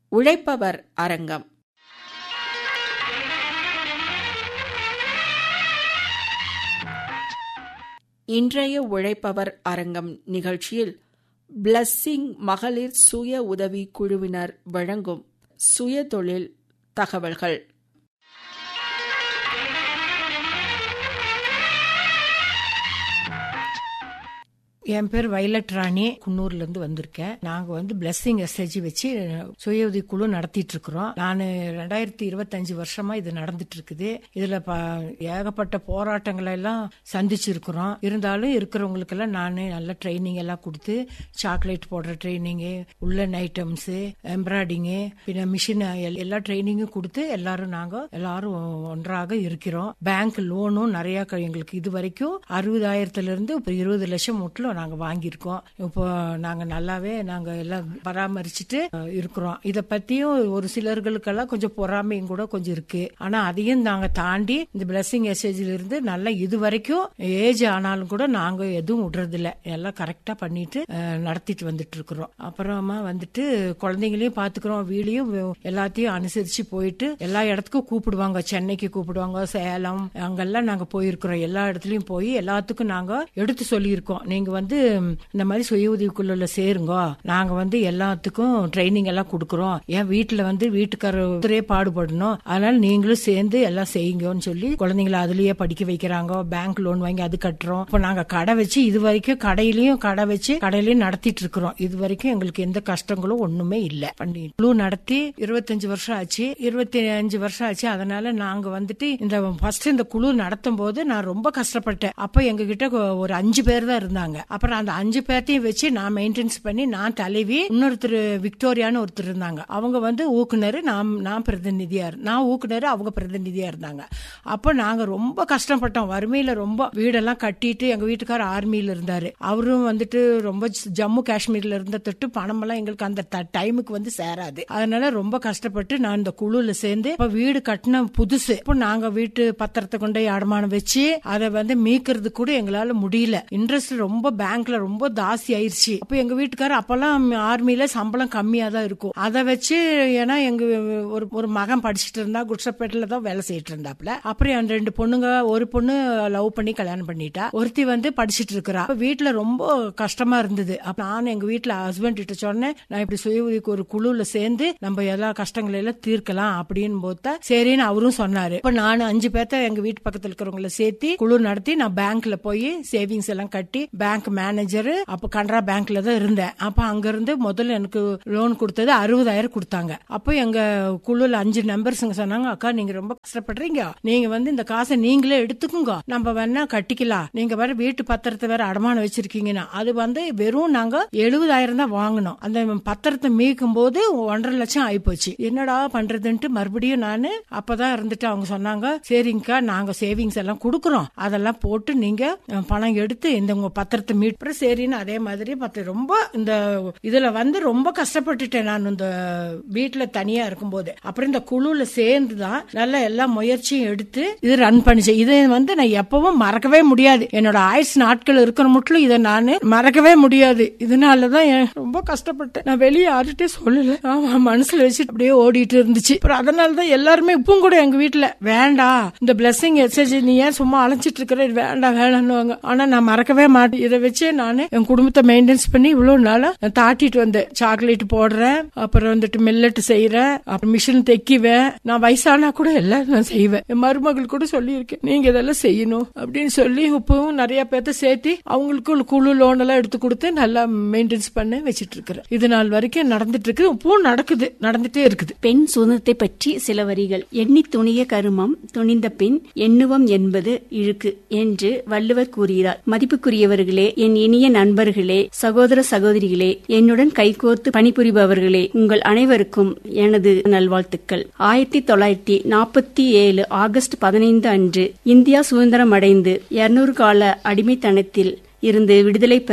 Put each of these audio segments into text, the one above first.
உழைப்பவர் அரங்கம் இன்றைய உழைப்பவர் அரங்கம் நிகழ்ச்சியில் பிளஸ்ஸிங் மகளிர் சுய உதவி குழுவினர் வழங்கும் சுயதொழில் தகவல்கள் என் பேர் வயலட் ராணி குன்னூர்ல இருந்து வந்திருக்கேன் நாங்க வந்து பிளஸ்ஸிங் எஸ்எஜி வச்சு சுய உதவி குழு நடத்திட்டு இருக்கிறோம் நான் ரெண்டாயிரத்தி இருபத்தஞ்சு வருஷமா இது நடந்துட்டு இருக்குது இதுல ப- ஏகப்பட்ட போராட்டங்களை எல்லாம் சந்திச்சிருக்கிறோம் இருந்தாலும் இருக்கிறவங்களுக்கு எல்லாம் நான் நல்ல ட்ரைனிங் எல்லாம் கொடுத்து சாக்லேட் போடுற ட்ரைனிங்கு உள்ளன் ஐட்டம்ஸ் எம்ப்ராய்டிங்கு பின்ன மிஷின் எல்லா ட்ரைனிங்கும் கொடுத்து எல்லாரும் நாங்க எல்லாரும் ஒன்றாக இருக்கிறோம் பேங்க் லோனும் நிறைய க- எங்களுக்கு இது வரைக்கும் அறுபதாயிரத்துல இருந்து இப்போ இருபது லட்சம் முட்டிலும் நாங்க வாங்கியிருக்கோம் இப்போ நாங்க நல்லாவே நாங்க எல்லாம் பராமரிச்சுட்டு அஹ், இருக்கிறோம் இத பத்தியும் ஒரு சிலர்களுக்கெல்லாம் கொஞ்சம் பொறாமையும் கூட கொஞ்சம் இருக்கு ஆனா அதையும் நாங்க தாண்டி இந்த பிளஸிங் எஸ்ஏஜில இருந்து நல்லா இது வரைக்கும் ஏஜ் ஆனாலும் கூட நாங்க எதுவும் விடுறது இல்ல எல்லாம் கரெக்டா பண்ணிட்டு அஹ், நடத்திட்டு வந்துட்டு இருக்கிறோம் அப்புறமா வந்துட்டு குழந்தைங்களையும் பாத்துக்கிறோம் வீலையும் எல்லாத்தையும் அனுசரிச்சு போயிட்டு எல்லா இடத்துக்கும் கூப்பிடுவாங்க சென்னைக்கு கூப்பிடுவாங்க சேலம் அங்கெல்லாம் நாங்க போயிருக்கிறோம் எல்லா இடத்துலயும் போய் எல்லாத்துக்கும் நாங்க எடுத்து சொல்லியிருக்கோம் நீங்க வந்து ம், இந்த மாதிரி சுய உதவிக்குள்ள சேருங்க நாங்க வந்து எல்லாத்துக்கும் ட்ரைனிங் எல்லாம் கொடுக்கறோம் என் வீட்டுல வந்து வீட்டுக்காரரே பாடுபடணும் அதனால நீங்களும் சேர்ந்து எல்லாம் செய்யுங்கன்னு சொல்லி குழந்தைங்களை அதுலயே படிக்க வைக்கிறாங்க பேங்க் லோன் வாங்கி அது கட்டுறோம் இப்ப நாங்க கடை வச்சு இது வரைக்கும் கடையிலயும் கடை வச்சு கடையிலயும் நடத்திட்டு இருக்கிறோம் இது வரைக்கும் எங்களுக்கு எந்த கஷ்டங்களும் ஒண்ணுமே இல்ல பண்ணி குழு நடத்தி இருபத்தஞ்சு வருஷம் ஆச்சு இருபத்தி அஞ்சு வருஷம் ஆச்சு அதனால நாங்க வந்துட்டு இந்த ஃபர்ஸ்ட் இந்த குழு நடத்தும் போது நான் ரொம்ப கஷ்டப்பட்டேன் அப்ப எங்க கிட்ட ஒரு அஞ்சு பேர் தான் இருந்தாங்க அப்புறம் அந்த அஞ்சு பேர்த்தையும் வச்சு நான் மெயின்டெனன்ஸ் பண்ணி நான் தலைவி இன்னொருத்தர் விக்டோரியான்னு ஒருத்தர் இருந்தாங்க அவங்க வந்து ஊக்குனர் நான் நான் பிரதிநிதியா இரு- நான் ஊக்குனர் அவங்க பிரதிநிதியா இருந்தாங்க அப்ப நாங்க ரொம்ப கஷ்டப்பட்டோம் வறுமையில ரொம்ப வீடெல்லாம் கட்டிட்டு எங்க வீட்டுக்காரர் ஆர்மியில இருந்தாரு அவரும் வந்துட்டு ரொம்ப ஜம்மு காஷ்மீர்ல இருந்த தொட்டு பணமெல்லாம் எங்களுக்கு அந்த டைமுக்கு வந்து சேராது அதனால ரொம்ப கஷ்டப்பட்டு நான் இந்த குழுல சேர்ந்து இப்ப வீடு கட்டின புதுசு இப்போ நாங்க வீட்டு பத்திரத்தை கொண்டு போய் அடமானம் வச்சு அதை வந்து மீக்கிறது கூட எங்களால முடியல இன்ட்ரெஸ்ட் ரொம்ப பேங்க்ல ரொம்ப தாசி ஆயிருச்சு அப்ப எங்க வீட்டுக்காரர் அப்பெல்லாம் ஆர்மியில சம்பளம் கம்மியா தான் இருக்கும் அதை வச்சு ஏன்னா எங்க ஒரு ஒரு மகன் படிச்சுட்டு இருந்தா குட்சப்பேட்டில தான் வேலை செய்யிட்டு இருந்தாப்ல அப்புறம் என் ரெண்டு பொண்ணுங்க ஒரு பொண்ணு லவ் பண்ணி கல்யாணம் பண்ணிட்டா ஒருத்தி வந்து படிச்சிட்டு இருக்கிறா அப்ப வீட்டுல ரொம்ப கஷ்டமா இருந்தது அப்ப நான் எங்க வீட்டுல ஹஸ்பண்ட் கிட்ட சொன்னேன் நான் இப்படி சுய உதவிக்கு ஒரு குழுல சேர்ந்து நம்ம எல்லா கஷ்டங்களை எல்லாம் தீர்க்கலாம் அப்படின்னு போத்தா சரின்னு அவரும் சொன்னாரு இப்ப நான் அஞ்சு பேர்த்த எங்க வீட்டு பக்கத்துல இருக்கிறவங்கள சேர்த்து குழு நடத்தி நான் பேங்க்ல போய் சேவிங்ஸ் எல்லாம் கட்டி பேங்க் மேனேஜர் அப்ப கனரா பேங்க்ல தான் இருந்தேன் அப்ப அங்க இருந்து முதல்ல எனக்கு லோன் கொடுத்தது அறுபதாயிரம் கொடுத்தாங்க அப்போ எங்க குழுல அஞ்சு நம்பர்ஸுங்க சொன்னாங்க அக்கா நீங்க ரொம்ப கஷ்டப்படுறீங்க நீங்க வந்து இந்த காசை நீங்களே எடுத்துக்குங்க நம்ம வேணா கட்டிக்கலாம் நீங்க வேற வீட்டு பத்திரத்தை வேற அடமானம் வச்சிருக்கீங்கன்னா அது வந்து வெறும் நாங்க எழுபதாயிரம் தான் வாங்கினோம் அந்த பத்திரத்தை மீக்கும் போது ஒன்றரை லட்சம் ஆயிப்போச்சு என்னடா பண்றதுன்ட்டு மறுபடியும் நானு அப்பதான் இருந்துட்டு அவங்க சொன்னாங்க சரிங்கக்கா நாங்க சேவிங்ஸ் எல்லாம் கொடுக்குறோம் அதெல்லாம் போட்டு நீங்க அஹ், பணம் எடுத்து இந்த உங்க பத்திரத்தை மீட் அப்புறம் சரின்னு அதே மாதிரி பத்து ரொம்ப இந்த இதுல வந்து ரொம்ப கஷ்டப்பட்டுட்டேன் நான் இந்த வீட்டுல தனியா இருக்கும்போது அப்புறம் இந்த குழுல சேர்ந்து தான் நல்ல எல்லா முயற்சியும் எடுத்து இது ரன் பண்ணிச்சு இது வந்து நான் எப்பவும் மறக்கவே முடியாது என்னோட ஆயுஸ் நாட்கள் இருக்கிற மட்டும் இதை நான் மறக்கவே முடியாது இதனாலதான் என் ரொம்ப கஷ்டப்பட்டேன் நான் வெளியே யார்கிட்டே சொல்லல ஆமா மனசுல வச்சுட்டு அப்படியே ஓடிட்டு இருந்துச்சு அப்புறம் அதனாலதான் எல்லாருமே இப்பவும் கூட எங்க வீட்டுல வேண்டாம் இந்த பிளஸிங் எக்ஸசைஸ் நீ ஏன் சும்மா அழைச்சிட்டு இருக்கிற இது வேண்டாம் வேணாம்னுவாங்க ஆனா நான் மறக்கவே மாட்டேன் இதை வச்சு நான் என் குடும்பத்தை மெயின்டைன்ஸ் பண்ணி இவ்வளவு நாளா நான் தாட்டிட்டு வந்தேன் சாக்லேட் போடுறேன் அப்புறம் வந்துட்டு மில்லட் செய்யறேன் அப்புறம் மிஷின் தைக்குவேன் நான் வயசானா கூட எல்லாம் நான் செய்வேன் என் மருமகள் கூட சொல்லியிருக்கேன் நீங்க இதெல்லாம் செய்யணும் அப்படின்னு சொல்லி இப்பவும் நிறைய பேர்த்த சேர்த்து அவங்களுக்கு ஒரு குழு லோன் எல்லாம் எடுத்து கொடுத்து நல்லா மெயின்டைன்ஸ் பண்ண வச்சிட்டு இருக்கிறேன் இது நாள் வரைக்கும் நடந்துட்டு இருக்குது இப்பவும் நடக்குது நடந்துட்டே இருக்குது பெண் சுதந்திரத்தை பற்றி சில வரிகள் எண்ணி துணிய கருமம் துணிந்த பின் எண்ணுவம் என்பது இழுக்கு என்று வள்ளுவர் கூறுகிறார் மதிப்புக்குரியவர்களே என் இனிய நண்பர்களே சகோதர சகோதரிகளே என்னுடன் கைகோர்த்து பணிபுரிபவர்களே உங்கள் அனைவருக்கும் எனது நல்வாழ்த்துக்கள் ஆயிரத்தி தொள்ளாயிரத்தி நாற்பத்தி ஏழு ஆகஸ்ட் பதினைந்து அன்று இந்தியா சுதந்திரம் அடைந்து இருநூறு கால அடிமைத்தனத்தில் இருந்து விடுதலை பெற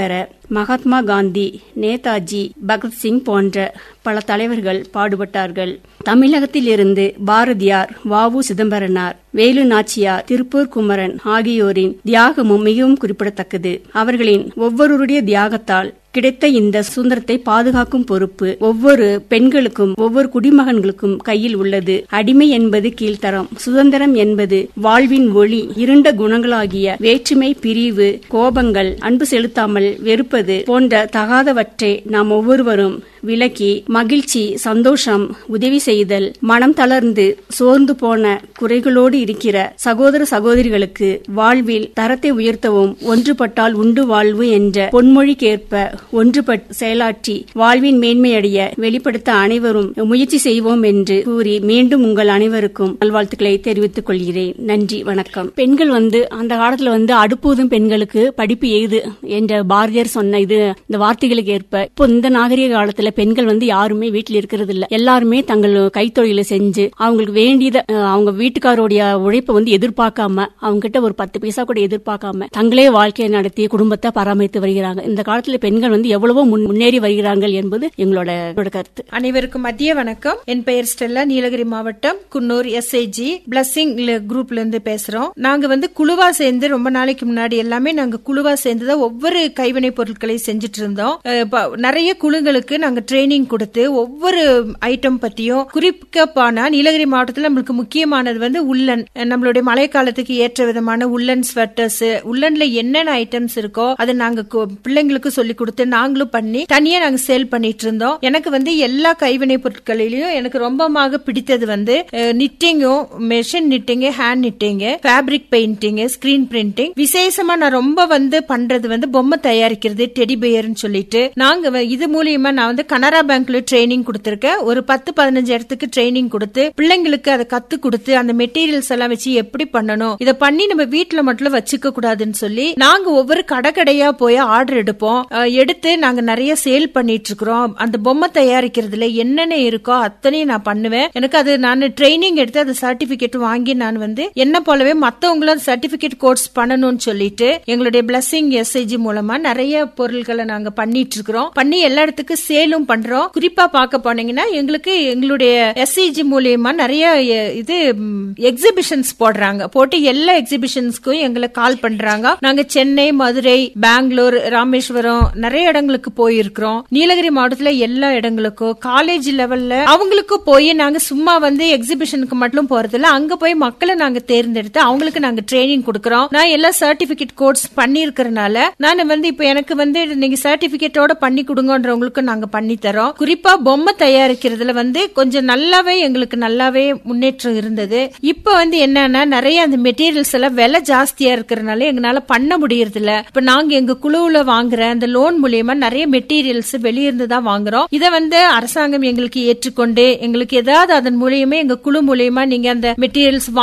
மகாத்மா காந்தி நேதாஜி பகத்சிங் போன்ற பல தலைவர்கள் பாடுபட்டார்கள் தமிழகத்தில் இருந்து பாரதியார் வாவு சிதம்பரனார் வேலு நாச்சியார் திருப்பூர் குமரன் ஆகியோரின் தியாகமும் மிகவும் குறிப்பிடத்தக்கது அவர்களின் ஒவ்வொருவருடைய தியாகத்தால் கிடைத்த இந்த சுதந்திரத்தை பாதுகாக்கும் பொறுப்பு ஒவ்வொரு பெண்களுக்கும் ஒவ்வொரு குடிமகன்களுக்கும் கையில் உள்ளது அடிமை என்பது கீழ்த்தரம் சுதந்திரம் என்பது வாழ்வின் ஒளி இருண்ட குணங்களாகிய வேற்றுமை பிரிவு கோபங்கள் அன்பு செலுத்தாமல் வெறுப்பது போன்ற தகாதவற்றை நாம் ஒவ்வொருவரும் விலக்கி மகிழ்ச்சி சந்தோஷம் உதவி செய்தல் மனம் தளர்ந்து சோர்ந்து போன குறைகளோடு இருக்கிற சகோதர சகோதரிகளுக்கு வாழ்வில் தரத்தை உயர்த்தவும் ஒன்றுபட்டால் உண்டு வாழ்வு என்ற பொன்மொழிக்கேற்ப ஒன்றுபட்டு செயலாற்றி வாழ்வின் மேன்மையடைய வெளிப்படுத்த அனைவரும் முயற்சி செய்வோம் என்று கூறி மீண்டும் உங்கள் அனைவருக்கும் நல்வாழ்த்துக்களை தெரிவித்துக் கொள்கிறேன் நன்றி வணக்கம் பெண்கள் வந்து அந்த காலத்துல வந்து அடுப்பூதும் பெண்களுக்கு படிப்பு ஏது என்ற பாரதியார் சொன்ன இது இந்த வார்த்தைகளுக்கு ஏற்ப இப்போ இந்த நாகரிக காலத்துல பெண்கள் வந்து யாருமே வீட்டில் இருக்கிறது இல்ல எல்லாருமே தங்கள் கைத்தொழிலை செஞ்சு அவங்களுக்கு வேண்டியத அஹ், அவங்க வீட்டுக்காரோடைய உழைப்பை வந்து எதிர்பார்க்காம அவங்க கிட்ட ஒரு பத்து பைசா கூட எதிர்பார்க்காம தங்களே வாழ்க்கையை நடத்தி குடும்பத்தை பராமரித்து வருகிறாங்க இந்த காலத்துல பெண்கள் வந்து எவ்வளவோ முன்- முன்னேறி வருகிறார்கள் என்பது எங்களோட எங்களோட கருத்து அனைவருக்கும் மதிய வணக்கம் என் பெயர் ஸ்டெல்லா நீலகிரி மாவட்டம் குன்னூர் எஸ்ஐஜி பிளஸிங் குரூப்ல இருந்து பேசுறோம் நாங்க வந்து குழுவா சேர்ந்து ரொம்ப நாளைக்கு முன்னாடி எல்லாமே நாங்க குழுவா சேர்ந்து தான் ஒவ்வொரு கைவினை பொருட்களை செஞ்சுட்டு இருந்தோம் அஹ் இப்ப நிறைய குழுங்களுக்கு நாங்க ட்ரைனிங் கொடுத்து ஒவ்வொரு ஐட்டம் பத்தியும் குறிப்பிட்டப்பானா நீலகிரி மாவட்டத்தில் நம்மளுக்கு முக்கியமானது வந்து உள்ளன் அஹ் நம்மளுடைய மழைக்காலத்துக்கு ஏற்ற விதமான உள்ளன் ஸ்வெட்டர்ஸ் உள்ளன்ல என்னென்ன ஐட்டம்ஸ் இருக்கோ அதை நாங்க கு- பிள்ளைங்களுக்கு சொல்லி கொடுத்து நாங்களும் பண்ணி தனியா நாங்க சேல் பண்ணிட்டு இருந்தோம் எனக்கு வந்து எல்லா கைவினை பொருட்களிலும் எனக்கு ரொம்பமாக பிடித்தது வந்து நிட்டிங்கும் machine knitting hand knitting fabric painting screen printing விசேஷமா நான் ரொம்ப வந்து பண்றது வந்து பொம்மை தயாரிக்கிறது டெடி பியர்னு சொல்லிட்டு நாங்க வ- இது மூலியமா நான் வந்து கனரா பேங்க்ல ட்ரைனிங் கொடுத்திருக்கேன் ஒரு பத்து பதினஞ்சு இடத்துக்கு ட்ரைனிங் கொடுத்து பிள்ளைங்களுக்கு அதை கத்து கொடுத்து அந்த மெட்டீரியல்ஸ் எல்லாம் வச்சு எப்படி பண்ணணும் இதை பண்ணி நம்ம வீட்டுல மட்டும் வச்சுக்க கூடாதுன்னு சொல்லி நாங்க ஒவ்வொரு கடை கடையா போய் ஆர்டர் எடுப்போம் அஹ் எடுத்து நாங்க நிறைய சேல் பண்ணிட்டு இருக்கிறோம் அந்த பொம்மை தயாரிக்கிறதுல என்னென்ன இருக்கோ அத்தனையும் நான் பண்ணுவேன் எனக்கு அது நான் ட்ரைனிங் எடுத்து அது சர்டிபிகேட் வாங்கி நான் வந்து என்ன போலவே மத்தவங்களும் சர்டிபிகேட் கோர்ஸ் பண்ணணும்னு சொல்லிட்டு எங்களுடைய பிளஸிங் எஸ்ஐஜி மூலமா நிறைய பொருட்களை நாங்க பண்ணிட்டு இருக்கிறோம் பண்ணி எல்லா இடத்துக்கும் சேலும் பண்றோம் குறிப்பா பார்க்க போனீங்கன்னா எங்களுக்கு எங்களுடைய எஸ்ஐஜி மூலியமா நிறைய எ- இது எக்ஸிபிஷன்ஸ் போடுறாங்க போட்டு எல்லா எக்ஸிபிஷன்ஸ்க்கும் எங்களை கால் பண்றாங்க நாங்க சென்னை மதுரை பெங்களூர் ராமேஸ்வரம் நிறைய இடங்களுக்கு போயிருக்கிறோம் நீலகிரி மாவட்டத்துல எல்லா இடங்களுக்கும் காலேஜ் லெவல்ல அவங்களுக்கு போய் நாங்க சும்மா வந்து எக்ஸிபிஷனுக்கு மட்டும் போறதில்ல அங்க போய் மக்களை நாங்க தேர்ந்தெடுத்து அவங்களுக்கு நாங்க ட்ரைனிங் கொடுக்கறோம் நான் எல்லா சர்டிபிகேட் கோர்ஸ் பண்ணிருக்கிறனால நான் வந்து இப்ப எனக்கு வந்து நீங்க சர்டிபிகேட்டோட பண்ணி கொடுங்கன்றவங்களுக்கு நாங்க பண்ணி தரோம் குறிப்பா பொம்மை தயாரிக்கிறதுல வந்து கொஞ்சம் நல்லாவே எங்களுக்கு நல்லாவே முன்னேற்றம் இருந்தது இப்ப வந்து என்னன்னா நிறைய அந்த மெட்டீரியல்ஸ் எல்லாம் விலை ஜாஸ்தியா இருக்கிறனால எங்களால பண்ண முடியறது இல்ல இப்ப நாங்க எங்க குழுவுல வாங்குற அந்த லோன் மூலியமா நிறைய மெட்டீரியல்ஸ் வெளியிருந்து தான் வாங்குறோம் இதை வந்து அரசாங்கம் எங்களுக்கு ஏற்றுக்கொண்டு எங்களுக்கு ஏதாவது அதன் மூலியமா எங்க குழு மூலியமா நீங்க அந்த மெட்டீரியல்ஸ்